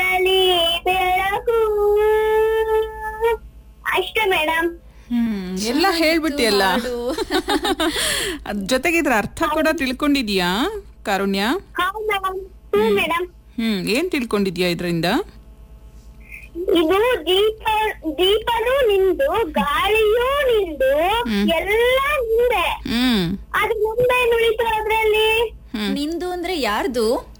ಉಳಿಯಲಿ ಬೆಳಕು ಅಷ್ಟೇ ಮೇಡಮ್ ಹ್ಮ್ ಎಲ್ಲ ಹೇಳ್ಬಿಟ್ಟಿಯಲ್ಲ ಅದ್ ಜೊತೆಗೆ ಇದ್ರ ಅರ್ಥ ಕೂಡ ತಿಳ್ಕೊಂಡಿದ್ಯಾ ಕಾರುಣ್ಯ ಹೌದು ಮೇಡಮ್ ಹ್ಞೂ ಮೇಡಮ್ ಹ್ಮ್ ಏನ್ ತಿಳ್ಕೊಂಡಿದ್ಯಾ ಇದರಿಂದ ಇದು ದೀಪ ದೀಪನು ನಿಂದು ಗಾಳಿಯೂ ನಿಂದು ಎಲ್ಲ ನಿಂದೆ ಹ್ಮ್ ಅದು ಮುಂದೆ ಉಳಿತು ಅದ್ರಲ್ಲಿ ಹ್ಮ್ ನಿಂದು ಅಂದ್ರೆ ಯಾರ್ದು